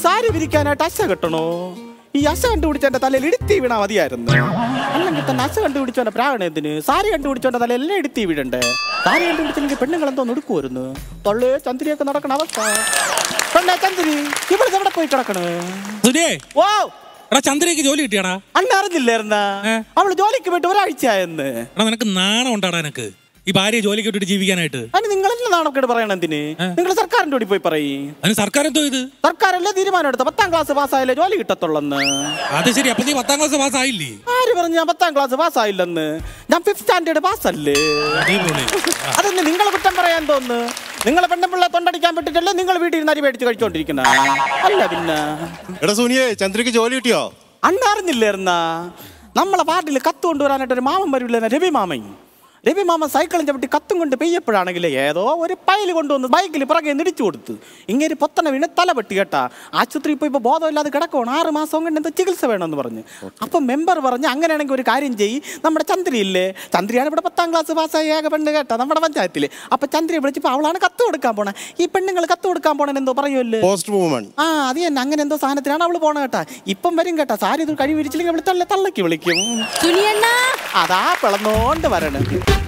സാരി വിരിക്കാനായിട്ട് അശ കെട്ടണോ ഈ അശ കണ്ടുപിടിച്ച എന്റെ തലയിൽ ഇടുത്തി വീണാ മതിയായിരുന്നു അല്ലെങ്കിൽ തന്നെ അശ കണ്ടുപിടിച്ചോന്റെ പ്രാവണ എന്തിന് സാരി കണ്ടുപിടിച്ചോന്റെ തലയിൽ എല്ലാം ഇടുത്തി വീഴണ്ടേ സാരി കണ്ടുപിടിച്ചെങ്കിൽ പെണ്ണുങ്ങൾ എന്തോ എടുക്കുമായിരുന്നു തൊള്ളേ ചന്ദ്രിയൊക്കെ നടക്കണ അവസ്ഥ പെണ്ണെ ചന്ദ്രി ഇവിടെ എവിടെ പോയി കിടക്കണ് സുനിയേ ഓ എടാ ചന്ദ്രയ്ക്ക് ജോലി കിട്ടിയാടാ അണ്ണ അറിഞ്ഞില്ലായിരുന്ന ഏ? അവള് ജോലിക്ക് പോയിട്ട് ഒരാഴ്ചയായെന്ന് എടാ നിനക്ക് നാണം ഉണ്ടാടാ നിനക്ക് ഈ ഭാര്യയെ ജോലിക്ക് വിട്ടിട്ട് ജീവിക്കാനായിട്ട് അതിന് നിങ്ങൾ എന്നെ നാണക്കേട് പറയണ എന്തിന് നിങ്ങൾ സർക്കാരിന്റെ കൂടി പോയി പറയും അതിന് സർക്കാർ എന്തോ ഇത് സർക്കാരല്ലേ തീരുമാനം എടുത്ത പത്താം ക്ലാസ് പാസ്സായാലേ ജോലി കിട്ടത്തുള്ളന്ന് അത് ശരി അപ്പൊ നീ പത്താം ക്ലാസ് പാസ്സായില്ലേ ആര് പറഞ്ഞു ഞാൻ പത്താം ക്ലാസ് പാസ്സായില്ലെന്ന് ഞാൻ ഫിഫ്ത് സ്റ്റാൻഡേർഡ് പാസ്സല്ലേ അടിപൊളി അതെന്നെ നിങ്ങളെ കുറ്റം പറയാൻ തോന്നുന്നു നിങ്ങളെ പെണ്ണുപിള്ള തൊണ്ടടിക്കാൻ പറ്റിട്ടല്ലേ നിങ്ങൾ വീട്ടിൽ നിന്ന് അരി മേടിച്ച് കഴിച്ചോണ്ടിരിക്കുന്ന അല്ല പിന്നെ എടാ സൂനിയെ ചന്ദ്രയ്ക്ക് ജോലി കിട്ടിയോ അണ്ണറിഞ്ഞില്ലായിരുന്ന നമ്മളെ വാർഡിൽ കത്ത് കൊണ്ടുവരാനായിട്ട് ഒരു മാമൻ വരില്ല രവി മാമൻ രവി മാമൻ സൈക്കിളും ചവിട്ടി കത്തും കൊണ്ട് പെയ്യപ്പോഴാണെങ്കിൽ ഏതോ ഒരു പയൽ കൊണ്ടുവന്ന് ബൈക്കിൽ പിറകെ നിടിച്ചു കൊടുത്തു ഇങ്ങനെ പൊത്തനെ വീണ് തല വെട്ടി കേട്ടാ ആശുപത്രി ഇപ്പോൾ ഇപ്പോൾ ബോധമില്ലാതെ കിടക്കണം ആറ് മാസം കൊണ്ട് എന്താ ചികിത്സ വേണമെന്ന് പറഞ്ഞു അപ്പൊ മെമ്പർ പറഞ്ഞ് അങ്ങനെയാണെങ്കിൽ ഒരു കാര്യം ചെയ്യ് നമ്മുടെ ചന്ദ്രയില്ലേ ചന്ദ്രയാണ് ഇവിടെ പത്താം ക്ലാസ് പാസ്സായ ഏക പെണ്ണ് കേട്ടാ നമ്മുടെ പഞ്ചായത്തിൽ അപ്പൊ ചന്ദ്രയെ വിളിച്ചപ്പോൾ അവളാണ് കത്ത് കൊടുക്കാൻ പോണേ ഈ പെണ്ണുങ്ങൾ കത്ത് കൊടുക്കാൻ പോണേ എന്തോ പറയുമല്ലോ പോസ്റ്റ് വുമൺ ആ അത് തന്നെ അങ്ങനെ എന്തോ സാധനത്തിനാണ് അവള് പോണ കേട്ടാ ഇപ്പം വരും കേട്ടാ സാരി ഇത് കഴി വിരിച്ചില്ലെങ്കിൽ അവള് തള്ള തള്ളക്ക് വിളിക്കും സുനിയണ്ണ അതാ പിളന്നോണ്ട് വരണ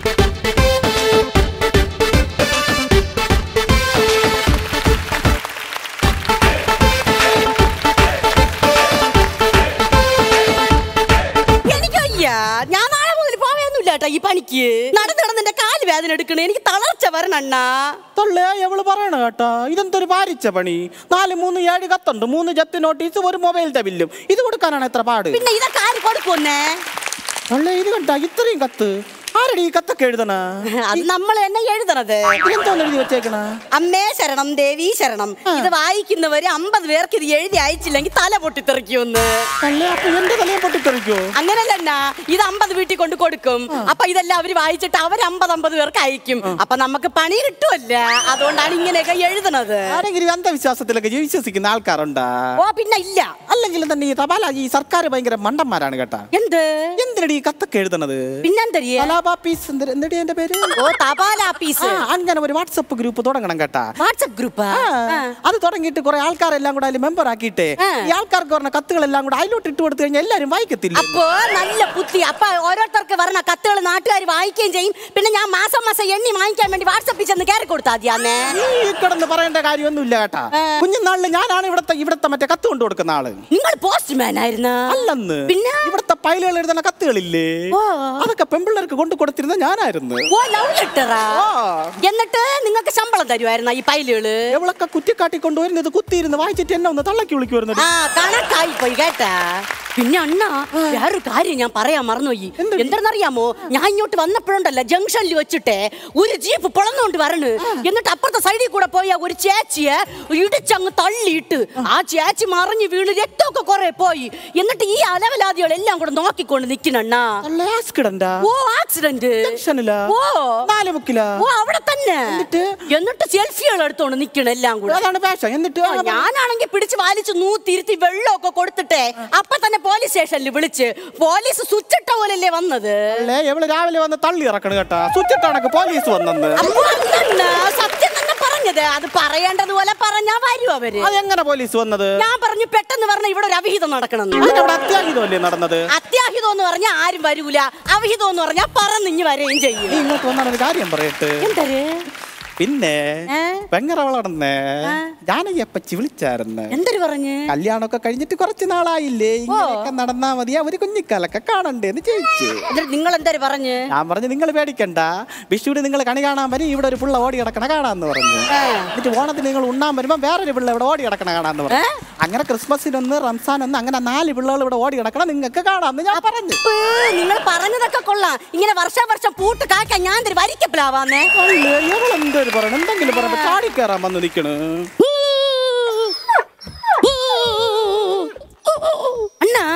എനിക്ക് വയ്യ ഞാൻ നാളെ മുതൽ പോവേന്നില്ല കേട്ടോ ഈ പണിക്ക് നടന്ന് നടന്ന് എന്റെ കാല് വേദന എടുക്കണേ എനിക്ക് തളർച്ച വരണണ്ണ തള്ളേ എവള് പറയണ കേട്ടാ ഇതെന്തൊരു ഭാരിച്ച പണി നാല് മൂന്ന് ഏഴ് കത്തുണ്ട് മൂന്ന് ജപ്തി നോട്ടീസ് ഒരു മൊബൈലിന്റെ ബില്ലും ഇത് കൊടുക്കാനാണ് എത്ര പാട് പിന്നെ ഇതൊക്കെ ആര് കൊടുക്കുന്നേ തള്ളേ ഇത് കണ്ടാ ഇത്രയും കത്ത് ആരടി ഈ കത്തൊക്കെ എഴുതണ അത് നമ്മൾ തന്നെ എഴുതണത് ഇതെന്തോന്ന് എഴുതി വെച്ചേക്കണ അമ്മേ ശരണം ദേവി ശരണം ഇത് വായിക്കുന്നവര് അമ്പത് പേർക്ക് ഇത് എഴുതി അയച്ചില്ലെങ്കിൽ തല പൊട്ടിത്തെറിക്കുമെന്ന് തള്ളേ അപ്പൊ എന്റെ തലയെ പൊട്ടിത്തെറിക്കോ അങ്ങനല്ലണ്ണ ഇത് അമ്പത് വീട്ടിൽ കൊണ്ട് കൊടുക്കും അപ്പൊ ഇതെല്ലാം അവര് വായിച്ചിട്ട് അവർ അമ്പത് അമ്പത് പേർക്ക് അയക്കും അപ്പൊ നമുക്ക് പണി കിട്ടുമല്ല അതുകൊണ്ടാണ് ഇങ്ങനെയൊക്കെ എഴുതണത് ആരെങ്കിലും അന്ധവിശ്വാസത്തിലൊക്കെ വിശ്വസിക്കുന്ന ആൾക്കാരുണ്ടാ ഓ പിന്നെ ഇല്ല അല്ലെങ്കിലും തന്നെ ഈ തപാല ഈ സർക്കാർ ഭയങ്കര മണ്ടന്മാരാണ് കേട്ടാ എന്ത് എന്തിനടി ഈ കത്തൊക്കെ എഴുതണത് പിന്നെന്തരിയ കലാപാപ്പീസ് എന്തിനടി എന്റെ പേര് ഓ തപാൽ ആപ്പീസ് ആ, അങ്ങനെ ഒരു വാട്സപ്പ് ഗ്രൂപ്പ് തുടങ്ങണം കേട്ടാ വാട്സപ്പ് ഗ്രൂപ്പാ ആ, അത് തുടങ്ങിയിട്ട് കുറെ ആൾക്കാരെല്ലാം കൂടെ അതിൽ മെമ്പർ ആക്കിയിട്ട് ആ. ഈ ആൾക്കാർക്ക് പറഞ്ഞ കത്തുകളെല്ലാം കൂടെ അതിലോട്ട് ഇട്ട് കൊടുത്തു കഴിഞ്ഞാൽ എല്ലാരും വായിക്കത്തില്ല അപ്പോ നല്ല ബുദ്ധി അപ്പൊ ഓരോരുത്തർക്ക് പറഞ്ഞ കത്തുകൾ നാട്ടുകാർ വായിക്കുകയും ചെയ്യും പിന്നെ ഞാൻ മാസം മാസം എണ്ണി വാങ്ങിക്കാൻ വേണ്ടി വാട്സപ്പിൽ ചെന്ന് കയറി കൊടുത്താ മതിയാന്നേ ഈ കിടന്ന് പറയേണ്ട കാര്യമൊന്നുമില്ല കേട്ടാ കുഞ്ഞുനാളില് ഞാനാണ് ഇവിടത്തെ ഇവിടത്തെ മറ്റേ കത്ത് കൊണ്ടു കൊടുക്കുന്ന ആള് നിങ്ങൾ പോസ്റ്റ്മാൻ ആയിരുന്ന അല്ലെന്ന് പിന്നെ? ഇവിടത്തെ പൈലുകൾ എഴുതുന്ന കത്തുകളില്ലേ ഓ. അതൊക്കെ പെമ്പിള്ളേർക്ക് കൊണ്ടു കൊടുത്തിരുന്ന ഞാനായിരുന്നു ഓ ലവ് ലെറ്ററാ ആ. എന്നിട്ട് നിങ്ങൾക്ക് ശമ്പളം തരുമായിരുന്ന ഈ പൈലുകള് എവളൊക്കെ കുറ്റിക്കാട്ടി കൊണ്ടുവരുന്നത് കുത്തിയിരുന്ന് വായിച്ചിട്ട് എന്നെ ഒന്ന് തള്ളക്കി വിളിക്കുമായിരുന്നു ആ കണക്കായി പോയി കേട്ടാ പിന്നെ അണ്ണ വേറൊരു കാര്യം ഞാൻ പറയാൻ മറന്നുപോയി എന്തെന്നറിയാമോ ഞാൻ ഇങ്ങോട്ട് വന്നപ്പോഴുണ്ടല്ല ജംഗ്ഷനിൽ വെച്ചിട്ട് ഒരു ജീപ്പ് പൊളന്നുകൊണ്ട് വരണ് എന്നിട്ട് അപ്പുറത്തെ സൈഡിൽ കൂടെ പോയ ഒരു ചേച്ചിയെ ഇടിച്ചങ്ങ് തള്ളിയിട്ട് ആ ചേച്ചി മറിഞ്ഞു വീണ് രക്തമൊക്കെ കുറെ പോയി എന്നിട്ട് ഈ അലവലാദികളെല്ലാം കൂടെ നോക്കിക്കൊണ്ട് നിക്കണണ്ണ ആക്സിഡന്റാ ഓ ആക്സിഡന്റ് ജംഗ്ഷനിലാ ഓ നാല് മുക്കിലാ ഓ അവിടെ തന്നെ എന്നിട്ട്? എന്നിട്ട് സെൽഫികൾ എടുത്തോണ്ട് നിക്കണ എല്ലാം കൂടെ അതാണ് പാഷൻ എന്നിട്ട് ആ, ഞാനാണെങ്കിൽ പിടിച്ച് വലിച്ച് നൂത്തിരുത്തി വെള്ളമൊക്കെ കൊടുത്തിട്ടേ അപ്പൊ തന്നെ പോലീസ് സ്റ്റേഷനിൽ വിളിച്ച് പോലീസ് സ്വിച്ച് ഇട്ട പോലല്ലേ വന്നത് അല്ലേ എവള് രാവിലെ വന്ന് തള്ളി ഇറക്കണ് കേട്ടാ സ്വിച്ചിട്ടാണക്ക് പോലീസ് വന്നെന്ന് അപ്പൊ അല്ലണ്ണ, സത്യം തന്നെ പറഞ്ഞത് അത് പറയേണ്ടതുപോലെ പറഞ്ഞാ വരും അവര് അതെങ്ങനെ പോലീസ് വന്നത് ഞാൻ പറഞ്ഞു പെട്ടെന്ന് പറഞ്ഞ ഇവിടെ ഒരു അവിഹിതം നടക്കണം അതിനവിടെ അത്യാഹിതമല്ലേ നടന്നത് അത്യാഹിതം എന്ന് പറഞ്ഞാൽ ആരും വരൂല അവിഹിതം എന്ന് പറഞ്ഞാൽ പറന്നിഞ്ഞ് വരെയും ചെയ്യും നീ ഇങ്ങോട്ട് വന്നാൽ ഒരു കാര്യം പറയട്ടെ എന്തര് പിന്നെ ഏ? പെങ്ങറവളടന്ന് ജാനകിയപ്പച്ചി വിളിച്ചായിരുന്നു എന്തൊരു പറഞ്ഞ് കല്യാണമൊക്കെ കഴിഞ്ഞിട്ട് കുറച്ച് നാളായില്ലേ ഇങ്ങനെയൊക്കെ നടന്നാ മതി അവര് കുഞ്ഞിക്കാലൊക്കെ കാണണ്ടേന്ന് ചോദിച്ചു എന്നിട്ട് നിങ്ങൾ എന്തൊരു പറഞ്ഞ് ഞാൻ പറഞ്ഞു നിങ്ങൾ പേടിക്കണ്ട വിഷുവിന് നിങ്ങൾ കണി കാണാൻ വരും ഇവിടെ ഒരു പിള്ള ഓടി കിടക്കണ കാണാന്ന് പറഞ്ഞു എന്നിട്ട് ഓണത്തിന് നിങ്ങൾ ഉണ്ണാൻ വരുമ്പോ വേറൊരു പിള്ള ഇവിടെ ഓടി കിടക്കണ കാണാന്ന് പറഞ്ഞു അങ്ങനെ ക്രിസ്മസിനൊന്ന് റംസാനൊന്ന് അങ്ങനെ നാല് പിള്ളകൾ ഇവിടെ ഓടി കിടക്കണം നിങ്ങൾക്ക് കാണാന്ന് ഞാൻ പറഞ്ഞു നിങ്ങൾ പറഞ്ഞതൊക്കെ കൊള്ളാം ഇങ്ങനെ വർഷാവർഷം പൂട്ട് കാക്കാൻ ഞാൻ എന്തൊരു വരിക്കപ്പിലാവാന്നേ എന്തോരു പറയണം എന്തെങ്കിലും പറയുമ്പോ ചാടി കയറാൻ വന്ന് നിക്കണ് അണ്ണാ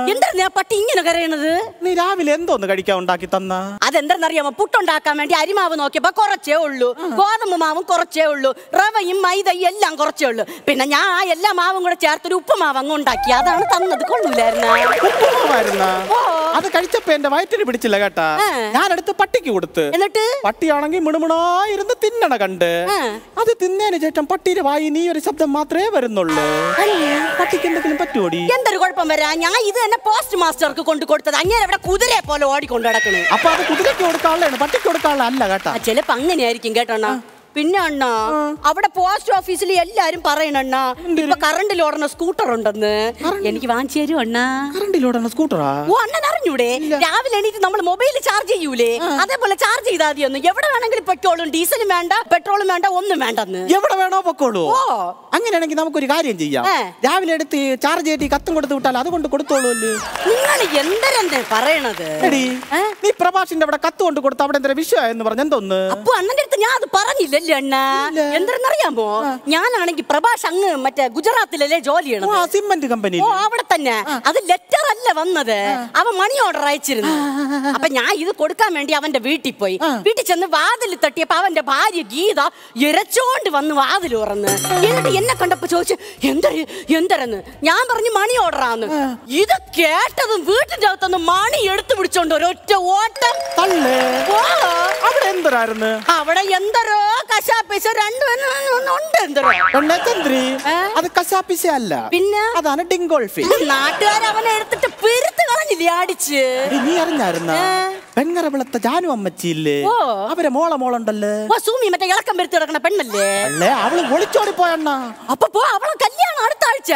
എന്താ പട്ടി ഇങ്ങനെ കരയണത് നീ രാവിലെ എന്തോന്ന് കഴിക്കാൻ ഉണ്ടാക്കി തന്ന അതെന്തെന്നറിയാമോ പുട്ടുണ്ടാക്കാൻ വേണ്ടി അരിമാവ് നോക്കിയപ്പോ കുറച്ചേ ഉള്ളൂ ഗോതമ്പ് മാവും കുറച്ചേ ഉള്ളൂ റവയും മൈദയും എല്ലാം കുറച്ചേ ഉള്ളൂ പിന്നെ ഞാൻ ആ എല്ലാ മാവും കൂടെ ചേർത്തൊരു ഉപ്പുമാവ് അങ്ങ് ഉണ്ടാക്കി അതാണ് തന്നത് കൊള്ളൂലായിരുന്ന ഉപ്പുമാവായിരുന്ന ഓ. അത് കഴിച്ചപ്പോ എന്റെ വയറ്റിന് പിടിച്ചില്ല കേട്ടാ ആ. ഞാനെടുത്ത് പട്ടിക്ക് കൊടുത്ത് എന്നിട്ട് പട്ടിയാണെങ്കിൽ മിണുമിണായിരുന്ന് തിന്നണ കണ്ട് ആ. അത് തിന്നതിന് ശേഷം പട്ടിയുടെ വായി നീ ഒരു ശബ്ദം മാത്രമേ വരുന്നുള്ളൂ പട്ടിക്ക് എന്തെങ്കിലും പറ്റുമോടി എന്തൊരു കുഴപ്പം വരാ ഞാൻ ഇത് തന്നെ പോസ്റ്റ് മാസ്റ്റർക്ക് കൊണ്ട് കൊടുത്തത് അങ്ങനെ ഇവിടെ കുതിരയെ പോലെ ഓടിക്കൊണ്ട് നടക്കണു അപ്പൊ അത് കുതിരയ്ക്ക് കൊടുക്കാനുള്ളതാണ് പട്ടിക്ക് കൊടുക്കാനുള്ള അല്ല കേട്ടാ ആ ചിലപ്പോ അങ്ങനെയായിരിക്കും കേട്ടോണ്ണ പിന്നെ അണ്ണ അവിടെ പോസ്റ്റ് ഓഫീസിൽ എല്ലാരും പറയണണ്ണ ഇപ്പൊ കറണ്ടിൽ ഓടുന്ന സ്കൂട്ടർ ഉണ്ടെന്ന് എനിക്ക് വാങ്ങിച്ചു തരും അണ്ണ കറണ്ടിലോടാണ് സ്കൂട്ടറാ ഓ അണ്ണൻ അറിഞ്ഞൂടെ രാവിലെ എണീറ്റ് നമ്മൾ മൊബൈൽ ചാർജ് ചെയ്യൂലേ അതേപോലെ ചാർജ് ചെയ്താൽ മതി ഒന്ന് എവിടെ വേണമെങ്കിലും പൊയ്ക്കോളും ഡീസലും വേണ്ട പെട്രോളും വേണ്ട ഒന്നും വേണ്ടെന്ന് എവിടെ വേണോ പൊക്കോളൂ ഓ. അങ്ങനെയാണെങ്കിൽ നമുക്കൊരു കാര്യം ചെയ്യാം ഏ. രാവിലെ എടുത്ത് ചാർജ് ചെയ്തിട്ട് കത്തും കൊടുത്ത് വിട്ടാൽ അതുകൊണ്ട് കൊടുത്തോളൂ നിങ്ങൾ എന്തരെന്തേ പറയണത് എടി ഏ? നീ പ്രഭാഷിന്റെ അവിടെ കത്ത് കൊണ്ട് കൊടുത്ത അവിടെ എന്തൊരു വിഷയം എന്ന് പറഞ്ഞ എന്തോന്ന് അപ്പൊ അണ്ണന്റെ അടുത്ത് ഞാൻ അത് പറഞ്ഞില്ലല്ലേ അണ്ണ എന്തെന്നറിയാമോ ഞാനാണെങ്കിൽ പ്രഭാഷ് അങ്ങ് മറ്റേ ഗുജറാത്തിലല്ലേ ജോലി ഓ, ചെയ്യണത് ആ സിമന്റ് കമ്പനി ഓ അവിടെ തന്നെ അത് ലെറ്റർ അല്ല വന്നത് അവൻ മണി ഓർഡർ അയച്ചിരുന്നു അപ്പൊ ഞാൻ ഇത് കൊടുക്കാൻ വേണ്ടി അവന്റെ വീട്ടിൽ പോയി വീട്ടിൽ ചെന്ന് വാതിൽ തട്ടിയപ്പോ അവന്റെ ഭാര്യ ഗീത ഇരച്ചോണ്ട് വന്ന് വാതിൽ തുറന്ന് എന്നിട്ട് എന്നെ കണ്ടപ്പോ ചോദിച്ചു എന്തര് എന്തരെന്ന് ഞാൻ പറഞ്ഞു മണി ഓർഡറാന്ന് ഇത് കേട്ടതും വീട്ടിന്റെ അകത്തുനിന്ന് മണി എടുത്തു പിടിച്ചോണ്ട് ഒരൊറ്റ ഓട്ടം തള്ളേ ഓ, അവിടെ എന്തരായിരുന്നു അവിടെ എന്തരോ കശാപ്പിശ രണ്ടും ഉണ്ട് എന്തരോ പെണ്ണെ ചന്ദ്രി ഏ? അത് കശാപ്പിശ അല്ല പിന്നെ അതാണ് ഡിങ്കോൾഫി നാട്ടുകാർ അവനെ എടുത്തിട്ട് പെരുത്ത് കളഞ്ഞില്ലേ അടിച്ച് എടി, നീ അറിഞ്ഞായിരുന്ന ഏ? പെങ്ങറ വിളത്ത ജാനു അമ്മച്ചിയില്ലേ ഓ. അവരെ മോള മോളുണ്ടല്ലേ ഓ സൂമി മറ്റേ ഇളക്കം പെരുത്ത് കിടക്കണ പെണ്ണല്ലേ അല്ലേ അവള് ഒളിച്ചോടി പോയണ്ണ അപ്പൊ പോ അവളെ കല്യാണം അടുത്ത ആഴ്ച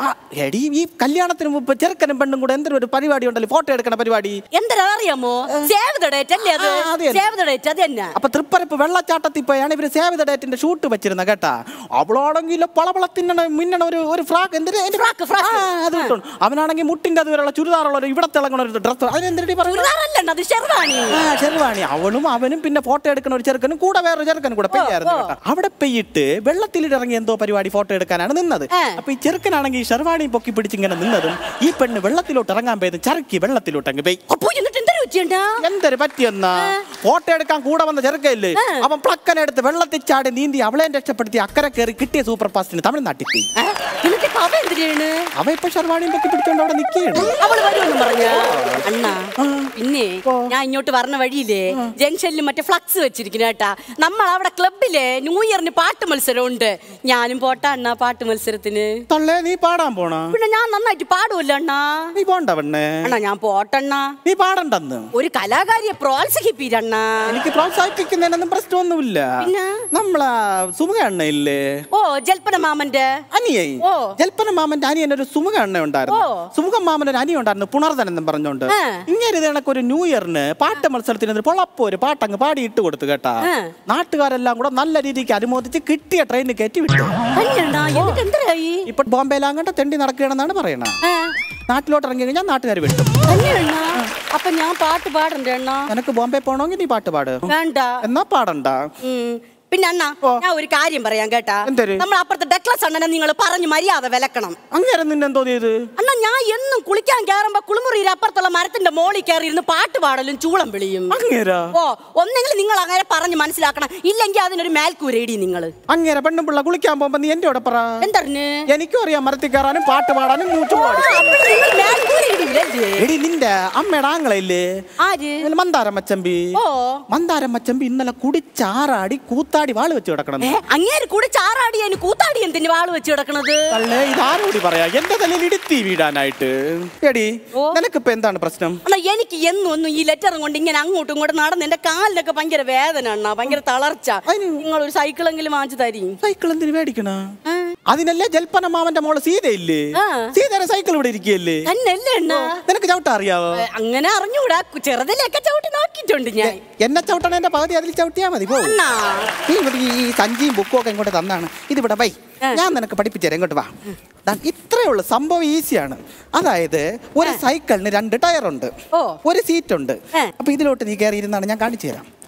എടി ഈ കല്യാണത്തിന് മുമ്പ് ചെറുക്കനും പെണ്ണും കൂടെ എന്തൊരു ഒരു പരിപാടി ഉണ്ടല്ലോ ഫോട്ടോ എടുക്കണ പരിപാടി എന്തിനാ അറിയാമോ സേവ് ദ ഡേറ്റ് അല്ലേ അത് ആ, അത് തന്നെ. സേവ് ദ ഡേറ്റ് അത് തന്നെ അപ്പൊ തൃപ്പരപ്പ് വെള്ളച്ചാട്ടത്തിൽ പോയാണ് ഇവര് സേവ് ദ ഡേറ്റിന്റെ ഷൂട്ട് വെച്ചിരുന്ന കേട്ടാ അവളാണെങ്കിൽ പളപള തിന്നണ മിന്നണ ഒരു ഒരു ഫ്രാക്ക് എന്തിനാ Frock, frock. അത് കിട്ടും അവനാണെങ്കിൽ മുട്ടിന്റെ അതുവരെയുള്ള ചുരിദാറുള്ള ഒരു ഇവിടെ തിളങ്ങണ ഒരു ഡ്രസ് അതിനെന്തിനടി പറയുന്നത് ചുരിദാറല്ല അത് ഷെർവാണി ആ ചെറുവാണി അവളും അവനും പിന്നെ ഫോട്ടോ എടുക്കുന്ന ഒരു ചെറുക്കനും കൂടെ വേറൊരു ചെറുക്കനും കൂടെ പെയ്യായിരുന്നു ഓ. കേട്ടോ അവിടെ പെയ്യിട്ട് വെള്ളത്തിൽ ഇറങ്ങി എന്തോ പരിപാടി ഫോട്ടോ എടുക്കാനാണ് നിന്നത് ഏ. അപ്പൊ ഈ ചെറുക്കനാണെങ്കിൽ ഷെർവാണി പൊക്കി പിടിച്ചിങ്ങനെ നിന്നതും ഈ പെണ്ണ് വെള്ളത്തിലോട്ട് ഇറങ്ങാൻ പോയത് ചരക്കി വെള്ളത്തിലോട്ട് അങ്ങ് പെയ് അപ്പൊ എന്നിട്ട് എന്തൊരു വെച്ചിണ്ടാ എന്തൊരു പറ്റിയെന്നാ ഫോട്ടോ എടുക്കാൻ കൂടെ വന്ന ചെറുക്കയില്ലേ അവൻ പ്ലക്കനെടുത്ത് വെള്ളത്തിൽ ചാടി നീന്തി അവളെ രക്ഷപ്പെടുത്തി അക്കരെ കയറി കിട്ടിയ സൂപ്പർ ഫാസ്റ്റിന് തമിഴ്നാട്ടിൽ പോയി എന്നിട്ട് ഇപ്പൊ അവ എന്തിനാണ് അവ ഇപ്പൊ ഷെർവാണിയും പൊക്കി പിടിച്ചോണ്ട് അവിടെ നിൽക്കുകയാണ് അവള് വരുമെന്ന് പറഞ്ഞ അണ്ണാ പിന്നെ ഞാൻ ഇങ്ങോട്ട് പറഞ്ഞ വഴിയില്ലേ ജംഗ്ഷനിൽ മറ്റേ ഫ്ലക്സ് വെച്ചിരിക്കുന്ന കേട്ടാ നമ്മൾ അവിടെ ക്ലബിലെ ന്യൂ ഇയറിന് പാട്ട് മത്സരം ഉണ്ട് ഞാനും പോട്ടാ അണ്ണാ പാട്ട് മത്സരത്തിന് തള്ളേ നീ പാടാൻ പോണ പിന്നെ ഞാൻ നന്നായിട്ട് പാടുമല്ലോ അണ്ണാ നീ പോണ്ട പെണ്ണേ അണ്ണാ ഞാൻ പോട്ടണ്ണാ നീ പാടണ്ടെന്ന് ഒരു കലാകാരിയെ പ്രോത്സാഹിപ്പിരണ്ണാ എനിക്ക് പ്രോത്സാഹിപ്പിക്കുന്നതിനൊന്നും പ്രശ്നമൊന്നുമില്ല പിന്നെ? നമ്മളാ സുമുഖ അണ്ണയില്ലേ ഓ ജൽപ്പന മാമന്റെ അനിയേ ഓ. ജൽപ്പന മാമന്റെ അനിയൻ ഒരു സുമുഖ അണ്ണ ഉണ്ടായിരുന്നു ഓ. സുമുഖ മാമൻ ഒരു അനിയ ഉണ്ടായിരുന്നു പുണർതൻ എന്നും പറഞ്ഞോണ്ട് ആ. ഇങ്ങനെ ഇത് കണക്ക് ഒരു ന്യൂ ഇയറിന് പാട്ട് മത്സരത്തിന് ഒരു പൊളപ്പോ ഒരു പാട്ടങ്ങ് പാടി ഇട്ട് കൊടുത്തു കേട്ടാ ആ. നാട്ടുകാരെല്ലാം കൂടെ നല്ല രീതിക്ക് അനുമോദിച്ച് കിട്ടിയ ട്രെയിനിൽ കയറ്റി വിട്ടു അല്ലണ്ണാ എന്നിട്ട് എന്തരായി ഇപ്പൊ ബോംബെയിലാങ്ങണ്ട തെണ്ടി നടക്കുകയാണെന്നാണ് പറയണത് ആ, നാട്ടിലോട്ട് ഇറങ്ങി കഴിഞ്ഞാൽ നാട്ടുകാർ വിട്ടു അല്ലണ്ണാ അപ്പൊ ഞാൻ പാട്ട് പാടണ്ടേ അണ്ണാ നിനക്ക് ബോംബെ പോകണമെങ്കിൽ നീ പാട്ട് പാട് വേണ്ട എന്നാ പാടണ്ട ഉം. പിന്നെ അണ്ണാ ഓ. ഞാൻ ഒരു കാര്യം പറയാം കേട്ടാ എന്തര്? നമ്മൾ അപ്പുറത്തെ ഡെക്ലസ് അണ്ണനെ നിങ്ങൾ പറഞ്ഞു മര്യാദ വിലക്കണം അങ്ങനെ നിന്നെ എന്തോ ചെയ്ത് അണ്ണാ ഞാൻ എന്നും കുളിക്കാൻ കയറുമ്പോ കുളിമുറിയുടെ അപ്പുറത്തുള്ള മരത്തിന്റെ മോളിൽ കയറി ഇരുന്ന് പാട്ട് പാടലും ചൂളം വിളിയും അങ്ങേരാ ഓ ഒന്നെങ്കിലും നിങ്ങൾ അങ്ങനെ പറഞ്ഞ് മനസ്സിലാക്കണം ഇല്ലെങ്കിൽ അതിനൊരു മേൽക്കൂരയിടി നിങ്ങൾ അങ്ങേരെ പെണ്ണും പിള്ള കുളിക്കാൻ പോകുമ്പോ നീ എന്റെ കൂടെ പറ എന്തറിന് എനിക്കും അറിയാം മരത്തിൽ കയറാനും പാട്ട് പാടാനും മൂച്ചു പാടാനും നിങ്ങൾ മേൽക്കൂരയിടില്ലേ എടി നിന്റെ അമ്മയുടെ ആങ്ങളയില്ലേ ആര് ഇന്നലെ മന്ദാരം മച്ചമ്പി ഓ മന്ദാരം മച്ചമ്പി ഇന്നലെ കുടിച്ചാറാടി കൂത്താടി വാള് വെച്ച് കിടക്കണം ഏ, അങ്ങേര് കൂടെ ചാറാടി അതിന് കൂത്താടി എന്തിന് വാള് വെച്ച് കിടക്കണത് അല്ലേ ഇതാരോടി പറയാ എന്റെ തലയിൽ ഇടുത്തി വീഴാനായിട്ട് എടി ഓ. നിനക്കിപ്പോ എന്താണ് പ്രശ്നം അണ്ണാ എനിക്ക് എന്നും ഒന്നും ഈ ലെറ്ററും കൊണ്ട് ഇങ്ങനെ അങ്ങോട്ടും ഇങ്ങോട്ടും നടന്ന് എന്റെ കാലിലൊക്കെ ഭയങ്കര വേദന അണ്ണാ ഭയങ്കര തളർച്ച അതിന് നിങ്ങൾ ഒരു സൈക്കിളെങ്കിലും വാങ്ങിച്ചു തരീ സൈക്കിൾ എന്തിനു മേടിക്കണ അതിനല്ലേ ജൽപ്പന മാമന്റെ മോള് സീതയില്ലേ ആ. സീതയുടെ സൈക്കിൾ ഇവിടെ ഇരിക്കുകയല്ലേ തന്നെയല്ലേ അണ്ണാ നിനക്ക് ചവിട്ടാ അറിയാവോ ഏ, അങ്ങനെ അറിഞ്ഞൂടാ കു- ചെറുതിലൊക്കെ ചവിട്ടി നോക്കിയിട്ടുണ്ട് ഞാൻ എന്നെ ചവിട്ടണേന്റെ പകുതി അതിൽ ചവിട്ടിയാ മതി പോ അണ്ണാ നീ ഇവിടെ ഈ സഞ്ചിയും ബുക്കും ഒക്കെ ഇങ്ങോട്ട് തന്നാണ് ഇതിവിടെ വൈ ഞാൻ നിനക്ക് പഠിപ്പിച്ചു തരാം ഇങ്ങോട്ട് വാ ദാ ഇത്രയേ ഉള്ളൂ സംഭവം ഈസിയാണ് അതായത് ഒരു സൈക്കിളിന് രണ്ട് ടയർ ഉണ്ട് ഓ. ഒരു സീറ്റ് ഉണ്ട് ഏ. അപ്പൊ ഇതിലോട്ട് നീ കയറി ഇരുന്നാണ് ഞാൻ കാണിച്ചു തരാം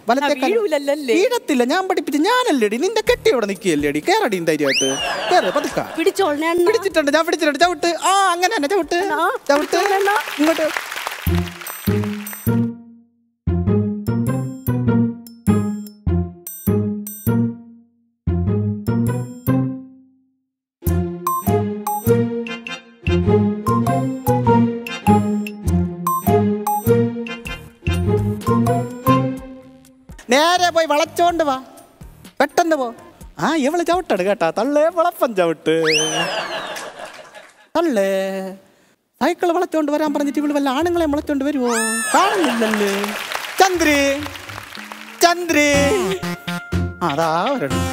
വലത്തെ കാല് വീഴൂലല്ലേ വീഴത്തില്ല ഞാൻ പഠിപ്പിച്ച് ഞാനല്ലേടി നിന്റെ കെട്ടി ഇവിടെ നിൽക്കുകയല്ലേടി കേറടി ധൈര്യമായിട്ട് കേറ് പതുക്ക പിടിച്ചോളണേ അണ്ണ പിടിച്ചിട്ടുണ്ട് ഞാൻ പിടിച്ചിട്ടുണ്ട് ചവിട്ട് ആ അങ്ങനെ തന്നെ ചവിട്ട് ആ, ചവിട്ട് പിടിച്ചോളണം. ഇങ്ങോട്ട് നേരെ പോയി വളച്ചോണ്ട് വാ പെട്ടെന്ന് പോ ആ ഇവള് ചവിട്ടട് കേട്ടാ തള്ളേ വളപ്പം ചവിട്ട് തള്ളേ സൈക്കിൾ വളച്ചോണ്ട് വരാൻ പറഞ്ഞിട്ട് ഇവള് വല്ല ആണുങ്ങളെ വളച്ചോണ്ട് വരുവോ കാണുന്നില്ലല്ലേ ചന്ദ്രി ചന്ദ്രി അതാ ഒരെണ്ണം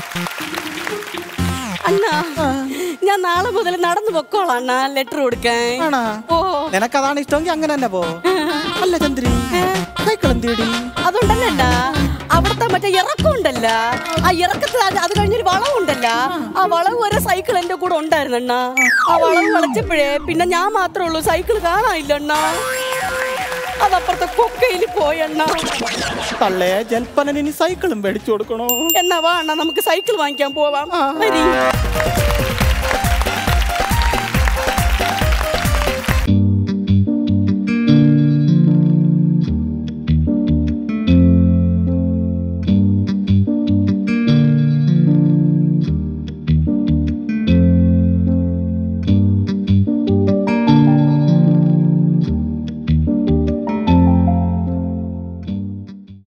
അണ്ണ ഞാൻ നാളെ മുതൽ നടന്നു പൊക്കോളാം അണ്ണ ലെറ്റർ കൊടുക്കാൻ ആണാ ഓ നിനക്കതാണ് ഇഷ്ടമെങ്കിൽ അങ്ങനെ തന്നെ പോ അല്ല ചന്ദ്രി സൈക്കിൾ എന്തിയടി അതുണ്ടല്ലണ്ട അവിടുത്തെ മറ്റേ ഇറക്കം ഉണ്ടല്ല ആ ഇറക്കത്തിൽ അത് അത് കഴിഞ്ഞൊരു വളവുണ്ടല്ല ആ വളവ് വരെ സൈക്കിൾ എന്റെ കൂടെ ഉണ്ടായിരുന്നണ്ണ ആ വളവ് വളച്ചപ്പോഴേ പിന്നെ ഞാൻ മാത്രമേ ഉള്ളൂ സൈക്കിൾ കാണാനില്ലണ്ണ അതപ്പുറത്തെ കൊക്കയിൽ പോയണ്ണ തള്ളേ ജൽപ്പനന് ഇനി സൈക്കിളും മേടിച്ചു കൊടുക്കണോ എന്നാ വാ അണ്ണ നമുക്ക് സൈക്കിൾ വാങ്ങിക്കാൻ പോവാം വരി